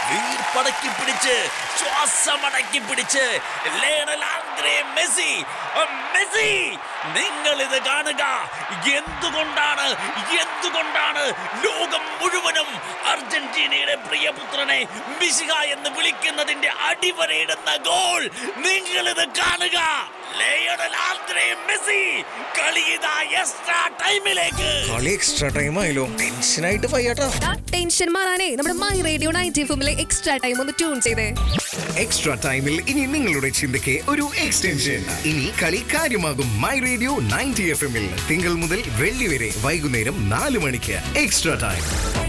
വീർപ്പടക്കി പിടിച്ച് ശ്വാസമടക്കി പിടിച്ച് ലയണൽ ആന്ദ്രേ മെസ്സി ആ, മെസ്സി നിങ്ങൾ ഇത് കാണുക എന്തുകൊണ്ടാണ് എന്തുകൊണ്ടാണ് ലോകം മുഴുവനും അർജന്റീനയുടെ പ്രിയപുത്രനെ മിശിക എന്ന് വിളിക്കുന്നതിന്റെ അടിവരയിടുന്ന ഗോൾ നിങ്ങൾ ഇത് കാണുക ലയണൽ ആന്ദ്രേ മെസ്സി കളി ഇതാ എക്സ്ട്രാ ടൈമിലേക്ക് കളി എക്സ്ട്രാ ടൈം ആയല്ലോ ടെൻഷനായിട്ട് വയ്യാട്ടാ ദാ ടെൻഷൻ മാറാനേ നമ്മുടെ മൈ റേഡിയോ നയൻറ്റി എഫിലെ എക്സ്ട്രാ ടൈം ഒന്ന് ട്യൂൺ ചെയ്തേ എക്സ്ട്രാ ടൈമിൽ ഇനി നിങ്ങളുടെ ചിന്തയ്ക്ക് ഒരു എക്സ്റ്റൻഷൻ ഇനി കളി കാര്യമാകും മൈ റേഡിയോ നയൻറ്റി എഫ് എമ്മിൽ തിങ്കൾ മുതൽ വെള്ളി വരെ വൈകുന്നേരം നാല് മണിക്ക് എക്സ്ട്രാ ടൈം